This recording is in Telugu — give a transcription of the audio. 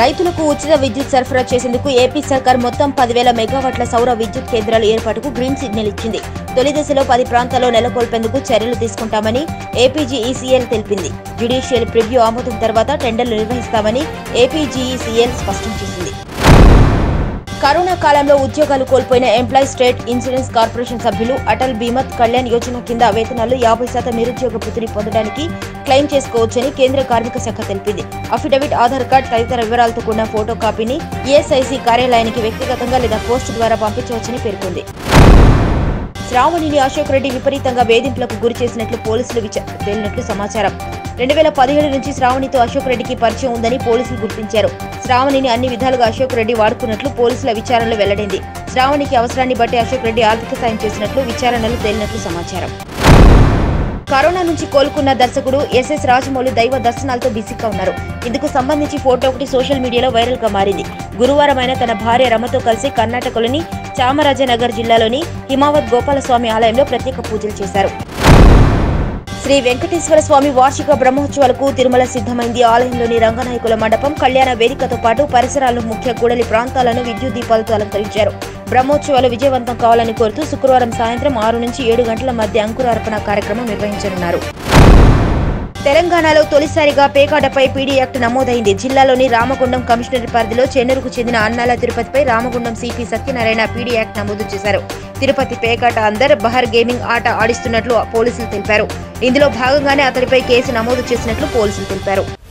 రైతులకు ఉచిత విద్యుత్ సరఫరా చేసేందుకు ఏపీ సర్కార్ మొత్తం పదివేల మెగావాట్ల సౌర విద్యుత్ కేంద్రాల ఏర్పాటుకు గ్రీన్ సిగ్నల్ ఇచ్చింది తొలి దశలో పది ప్రాంతాల్లో నెలకొల్పేందుకు చర్యలు తీసుకుంటామని ఏపీజీఈసీఎల్ తెలిపింది జ్యుడిషియల్ ప్రివ్యూ ఆమోదం తర్వాత టెండర్లు నిర్వహిస్తామని ఏపీజీఈసీఎల్ స్పష్టం చేసింది కరోనా కాలంలో ఉద్యోగాలు కోల్పోయిన ఎంప్లాయీ స్టేట్ ఇన్సూరెన్స్ కార్పొరేషన్ సభ్యులు అటల్ బీమత్ కళ్యాణ్ యోజన కింద వేతనాలు యాభై శాతం నిరుద్యోగ భృతిని పొందడానికి క్లెయిమ్ చేసుకోవచ్చని కేంద్ర కార్మిక శాఖ తెలిపింది అఫిడవిట్ ఆధార్ కార్డ్ తదితర వివరాలతో కూడిన ఫోటో కాపీని ఈఎస్ఐసి కార్యాలయానికి వ్యక్తిగతంగా లేదా పోస్ట్ ద్వారా పంపించవచ్చని పేర్కొంది శ్రావణిని అశోక్ రెడ్డి విపరీతంగా వేధింపులకు గురి చేసినట్లు పోలీసులు విచారణ తేలినట్లు సమాచారం రెండు వేల పదిహేడు నుంచి శ్రావణితో అశోక్ రెడ్డికి పరిచయం ఉందని పోలీసులు గుర్తించారు శ్రావణిని అన్ని విధాలుగా అశోక్ రెడ్డి వాడుకున్నట్లు పోలీసుల విచారణలో వెల్లడైంది శ్రావణికి అవసరాన్ని బట్టి అశోక్ రెడ్డి ఆర్థిక సాయం చేసినట్లు విచారణలో తేలినట్లు సమాచారం కరోనా నుంచి కోలుకున్న దర్శకుడు ఎస్ఎస్ రాజమౌళి దైవ దర్శనాలతో బిజీగా ఉన్నారు ఇందుకు సంబంధించి ఫోటో ఒకటి సోషల్ మీడియాలో వైరల్ గా మారింది గురువారం ఆయన తన భార్య రమతో కలిసి కర్ణాటకలోని చామరాజనగర్ జిల్లాలోని హిమావత్ గోపాలస్వామి ఆలయంలో ప్రత్యేక పూజలు చేశారు శ్రీ వెంకటేశ్వర స్వామి వార్షిక బ్రహ్మోత్సవాలకు తిరుమల సిద్ధమైంది ఆలయంలోని రంగనాయకుల మండపం కళ్యాణ వేదికతో పాటు పరిసరాలు ముఖ్య కూడలి ప్రాంతాలను విద్యుత్ దీపాలతో అలంకరించారు బ్రహ్మోత్సవాలు విజయవంతం కావాలని కోరుతూ శుక్రవారం సాయంత్రం ఆరు నుంచి ఏడు గంటల మధ్య అంకురార్పణ కార్యక్రమం నిర్వహించనున్నారు తెలంగాణలో తొలిసారిగా పేకాటపై పీడీ యాక్ట్ నమోదైంది జిల్లాలోని రామగుండం కమిషనర్ పరిధిలో చెన్నూరుకు చెందిన అన్నాల తిరుపతిపై Ramagundam CP Satyanarayana PD act నమోదు చేశారు తిరుపతి పేకాట అందర్ బహర్ గేమింగ్ ఆట ఆడిస్తున్నట్లు పోలీసులు తెలిపారు ఇందులో భాగంగానే అతడిపై కేసు నమోదు చేసినట్లు పోలీసులు తెలిపారు